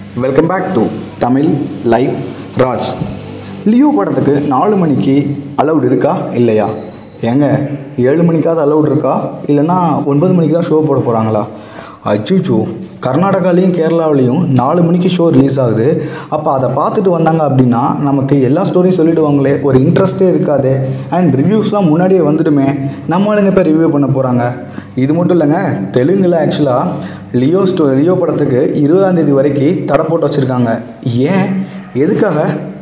welcome back to Tamil live Raj Leo படத்துக்கு நாலு மணிக்கு அலௌட் இருக்கா இல்லையா ஏங்க ஏழு மணிக்காவது அலௌட் இருக்கா இல்லைன்னா ஒன்பது மணிக்கு தான் ஷோ போட போகிறாங்களா அச்சுச்சோ கர்நாடகாலையும் கேரளாவிலையும் நாலு மணிக்கு ஷோ ரிலீஸ் ஆகுது அப்போ அதை பார்த்துட்டு வந்தாங்க அப்படின்னா நமக்கு எல்லா ஸ்டோரியும் சொல்லிடுவாங்களே ஒரு இன்ட்ரெஸ்ட்டே இருக்காது அண்ட் ரிவ்யூஸ்லாம் முன்னாடியே வந்துடுமே நம்மளுங்க இப்போ ரிவ்யூ பண்ண போகிறாங்க இது மட்டும் இல்லைங்க தெலுங்கில் ஆக்சுவலாக லியோ ஸ்டோ லியோ படத்துக்கு இருபதாம் தேதி வரைக்கும் தடை போட்டு வச்சுருக்காங்க ஏன் எதுக்காக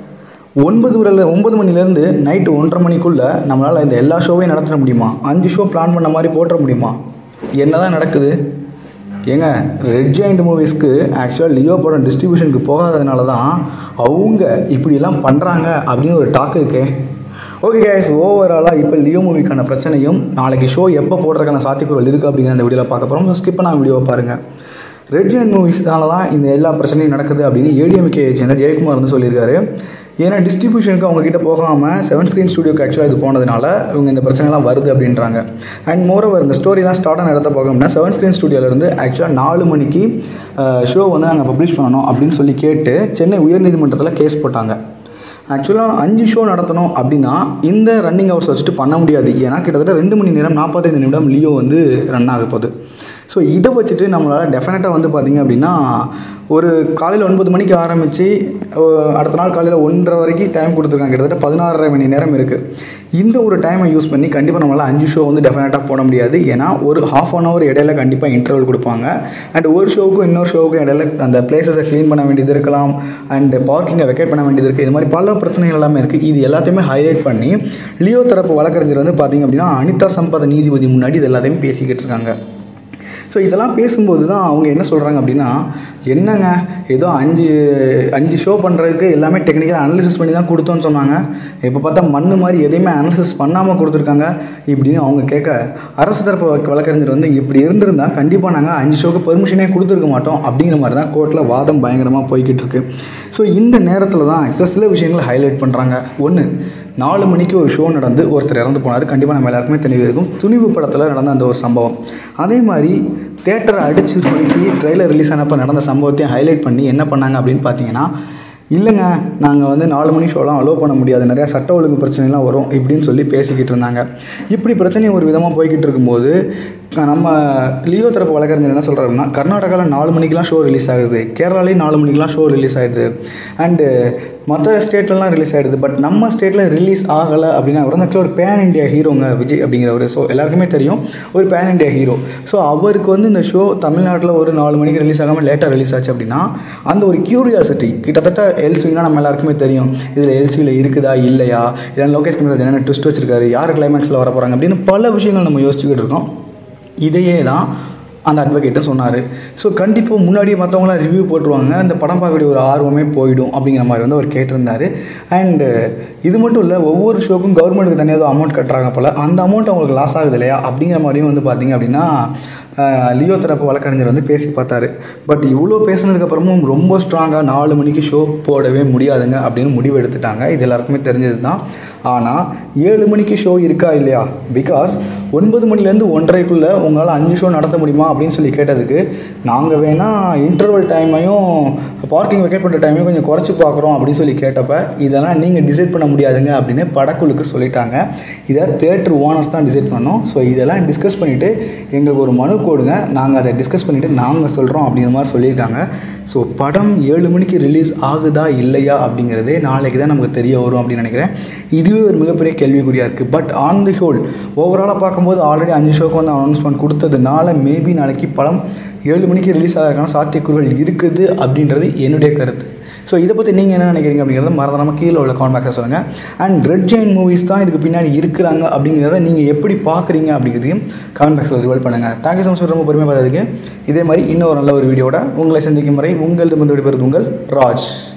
ஒன்பது விரல ஒன்பது மணிலேருந்து நைட்டு ஒன்றரை மணிக்குள்ளே நம்மளால் இந்த எல்லா ஷோவையும் நடத்திட முடியுமா அஞ்சு ஷோ பிளான் பண்ண மாதிரி போட்டுற முடியுமா என்ன தான் நடக்குது ஏங்க ரெட் ஜாயிண்ட் மூவிஸ்க்கு ஆக்சுவலாக லியோ படம் டிஸ்ட்ரிபியூஷனுக்கு போகாததுனால தான் அவங்க இப்படியெல்லாம் பண்ணுறாங்க அப்படின்னு ஒரு டாக் இருக்கே ஓகே கேஸ் ஓவராலாக இப்போ லியோ மூவிக்கான பிரச்சனையும் நாளைக்கு ஷோ எப்போ போடுறதுக்கான சாத்தியக்கூறுகள் இருக்குது அப்படிங்கிற அந்த வீடியோவில் பார்க்க போகிறோம் ஸ்கிப் பண்ணால் வீடியோவை பாருங்கள் ரெட் ஜெயின் மூவிஸ்னால தான் இந்த எல்லா பிரச்சனையும் நடக்குது அப்படின்னு ஏடிஎம்கே சேர்ந்த ஜெயக்குமார் வந்து சொல்லியிருக்காரு ஏன்னா டிஸ்ட்ரிபியூஷனுக்கு அவங்க கிட்ட போகாமல் செவன் ஸ்க்ரீன் ஸ்டுடியோக்கு ஆக்சுவலாக இது போனதுனால இவங்க இந்த பிரச்சனைலாம் வருது அப்படின்றாங்க அண்ட் மோரோவர் இந்த ஸ்டோரிலாம் ஸ்டார்ட் ஆன இடத்த பார்க்கணும்னா செவன் ஸ்க்ரீன் ஸ்டுடியோலேருந்து ஆக்சுவலாக நாலு மணிக்கு ஷோ வந்து நாங்கள் பப்ளிஷ் பண்ணணும் அப்படின்னு சொல்லி கேட்டு சென்னை உயர்நீதிமன்றத்தில் கேஸ் போட்டாங்க ஆக்சுவலாக அஞ்சு ஷோ நடத்தணும் அப்படின்னா இந்த ரன்னிங் ஹவர்ஸ் வச்சுட்டு பண்ண முடியாது ஏன்னா கிட்டத்தட்ட ரெண்டு மணி நேரம் நாற்பத்தைந்து நிமிடம் லியோ வந்து ரன் ஆக போகுது ஸோ இதை வச்சுட்டு நம்மளால் டெஃபினட்டாக வந்து பார்த்திங்க அப்படின்னா ஒரு காலையில் ஒன்பது மணிக்கு ஆரம்பித்து அடுத்த நாள் காலையில் ஒன்றரை வரைக்கும் டைம் கொடுத்துருக்காங்க கிட்டத்தட்ட பதினாறரை மணி நேரம் இருக்குது இந்த ஒரு டைமை யூஸ் பண்ணி கண்டிப்பாக நம்மளால் அஞ்சு ஷோ வந்து டெஃபினட்டாக போட முடியாது ஏன்னா ஒரு ஹாஃப் அன் ஹவர் இடையில கண்டிப்பாக இன்டர்வல் கொடுப்பாங்க அண்ட் ஒரு ஷோவுக்கும் இன்னொரு ஷோவுக்கும் இடையில அந்த பிளேசஸை க்ளீன் பண்ண வேண்டியது இருக்கலாம் அண்ட் பார்க்கிங்கை வெக்கேட் பண்ண வேண்டியது இருக்குது இது மாதிரி பல பிரச்சனைகள் எல்லாமே இருக்குது இது எல்லாத்தையுமே ஹைலைட் பண்ணி லியோ தரப்பு வழக்கறிஞர் வந்து பார்த்திங்க அப்படின்னா அனிதா சம்பத நீதிபதி முன்னாடி இது எல்லாத்தையுமே பேசிக்கிட்டு இருக்காங்க ஸோ இதெல்லாம் பேசும்போது தான் அவங்க என்ன சொல்கிறாங்க அப்படின்னா என்னங்க ஏதோ அஞ்சு அஞ்சு ஷோ பண்ணுறதுக்கு எல்லாமே டெக்னிக்கலாக அனலிசிஸ் பண்ணி தான் கொடுத்தோன்னு சொன்னாங்க இப்போ பார்த்தா மண் மாதிரி எதையுமே அனலிசிஸ் பண்ணாமல் கொடுத்துருக்காங்க இப்படின்னு அவங்க கேட்க அரசு தரப்பு வழக்கறிஞர் வந்து இப்படி இருந்திருந்தால் கண்டிப்பாக நாங்கள் அஞ்சு ஷோக்கு பெர்மிஷனே கொடுத்துருக்க மாட்டோம் அப்படிங்கிற மாதிரி தான் கோர்ட்டில் வாதம் பயங்கரமாக போய்கிட்டு இருக்கு ஸோ இந்த நேரத்தில் தான் ஆக்சுவலாக சில விஷயங்களை ஹைலைட் பண்ணுறாங்க ஒன்று நாலு மணிக்கு ஒரு ஷோ நடந்து ஒருத்தர் இறந்து போனார் கண்டிப்பாக நம்ம எல்லாருக்குமே தெளிவு இருக்கும் துணிவு படத்தில் நடந்த அந்த ஒரு சம்பவம் அதே மாதிரி தேட்டரை அடித்து குலுக்கி ட்ரெய்லர் ரிலீஸ் ஆனப்போ நடந்த சம்பவத்தையும் ஹைலைட் பண்ணி என்ன பண்ணாங்க அப்படின்னு பார்த்தீங்கன்னா இல்லைங்க நாங்கள் வந்து நாலு மணி ஷோலாம் அலோவ் பண்ண முடியாது நிறையா சட்ட ஒழுங்கு பிரச்சனைலாம் வரும் இப்படின்னு சொல்லி பேசிக்கிட்டு இருந்தாங்க இப்படி பிரச்சனை ஒரு விதமாக போய்கிட்டு இருக்கும்போது நம்ம லியோ தரப்பு வழக்கறிஞர் என்ன சொல்கிறாருன்னா கர்நாடகாவில் நாலு மணிக்கெலாம் ஷோ ரிலீஸ் ஆகுது கேரளாலேயும் நாலு மணிக்கெலாம் ஷோ ரிலீஸ் ஆகிடுது அண்டு மற்ற ஸ்டேட்லலாம் ரிலீஸ் ஆகிடுது பட் நம்ம ஸ்டேட்டில் ரிலீஸ் ஆகலை அப்படின்னா அவர் வந்து ஒரு பேன் இண்டியா ஹீரோங்க விஜய் அப்படிங்கிறவர் ஸோ எல்லாருக்குமே தெரியும் ஒரு பேன் இண்டியா ஹீரோ ஸோ அவருக்கு வந்து இந்த ஷோ தமிழ்நாட்டில் ஒரு நாலு மணிக்கு ரிலீஸ் ஆகாமல் லேட்டாக ரிலீஸ் ஆச்சு அப்படின்னா அந்த ஒரு க்யூரியாசிட்டி கிட்டத்தட்ட எல்சினா நம்ம எல்லாருக்குமே தெரியும் இதில் எல்சியில் இருக்குதா இல்லையா இல்லை லோகேஷ் கனராஜ் என்னென்ன ட்விஸ்ட் வச்சிருக்காரு யார் கிளைமேக்ஸில் வர போகிறாங்க அப்படின்னு பல விஷயங்கள் நம்ம யோசிச்சுக்கிட்டு இருக்கோம் இதையே தான் அந்த அட்வொகேட்டும் சொன்னார் ஸோ கண்டிப்பாக முன்னாடியே மற்றவங்களாம் ரிவ்யூ போட்டுருவாங்க அந்த படம் பார்க்கக்கூடிய ஒரு ஆர்வமே போயிடும் அப்படிங்கிற மாதிரி வந்து அவர் கேட்டிருந்தார் அண்டு இது மட்டும் இல்லை ஒவ்வொரு ஷோக்கும் கவர்மெண்ட்டுக்கு தனியாக அமௌண்ட் கட்டுறாங்க போல் அந்த அமௌண்ட் அவங்களுக்கு லாஸ் ஆகுது இல்லையா அப்படிங்கிற மாதிரியும் வந்து பார்த்திங்க அப்படின்னா லியோ தரப்பு வழக்கறிஞர் வந்து பேசி பார்த்தாரு பட் இவ்வளோ பேசுனதுக்கப்புறமும் ரொம்ப ஸ்ட்ராங்காக நாலு மணிக்கு ஷோ போடவே முடியாதுங்க அப்படின்னு முடிவு எடுத்துட்டாங்க இது எல்லாருக்குமே தெரிஞ்சது தான் ஆனால் ஏழு மணிக்கு ஷோ இருக்கா இல்லையா பிகாஸ் ஒன்பது மணிலேருந்து ஒன்றரைக்குள்ளே உங்களால் அஞ்சு ஷோ நடத்த முடியுமா அப்படின்னு சொல்லி கேட்டதுக்கு நாங்கள் வேணால் இன்டர்வல் டைமையும் பார்க்கிங் வெக்கேட் பண்ணுற டைமையும் கொஞ்சம் குறைச்சி பார்க்குறோம் அப்படின்னு சொல்லி கேட்டப்ப இதெல்லாம் நீங்கள் டிசைட் பண்ண முடியாதுங்க அப்படின்னு படக்குழுக்கு சொல்லிட்டாங்க இதை தேட்டர் ஓனர்ஸ் தான் டிசைட் பண்ணோம் ஸோ இதெல்லாம் டிஸ்கஸ் பண்ணிவிட்டு எங்களுக்கு ஒரு மனு போடுங்க நாங்கள் அதை டிஸ்கஸ் பண்ணிவிட்டு நாங்கள் சொல்கிறோம் அப்படிங்கிற மாதிரி சொல்லியிருக்காங்க ஸோ படம் ஏழு மணிக்கு ரிலீஸ் ஆகுதா இல்லையா அப்படிங்கிறதே நாளைக்கு தான் நமக்கு தெரிய வரும் அப்படின்னு நினைக்கிறேன் இதுவே ஒரு மிகப்பெரிய கேள்விக்குறியாக இருக்குது பட் ஆன் தி ஹோல் ஓவராலாக பார்க்கும்போது ஆல்ரெடி அஞ்சு ஷோக்கு வந்து அனௌன்ஸ்மெண்ட் கொடுத்ததுனால மேபி நாளைக்கு படம் ஏழு மணிக்கு ரிலீஸ் ஆகிறதுக்கான சாத்தியக்கூறுகள் இருக்குது அப்படின்றது என்னுடைய கருத்து ஸோ இதை பற்றி நீங்கள் என்ன நினைக்கிறீங்க அப்படிங்கிறத மறந்துடாமல் கீழே உள்ள காமெண்ட் பாக்ஸில் சொல்லுங்கள் அண்ட் ரெட் ஜெயின் மூவிஸ் தான் இதுக்கு பின்னாடி இருக்கிறாங்க அப்படிங்கிறத நீங்கள் எப்படி பார்க்குறீங்க அப்படிங்கிறதையும் கமெண்ட் பாக்ஸில் ரிவல் பண்ணுங்கள் தேங்க்யூ ஸோ மச் ரொம்ப பொறுமையாக பார்த்ததுக்கு இதே மாதிரி இன்னொரு நல்ல ஒரு வீடியோட உங்களை சந்திக்கும் வரை உங்களிடம் வந்து விடுபெறுது உங்கள் ராஜ்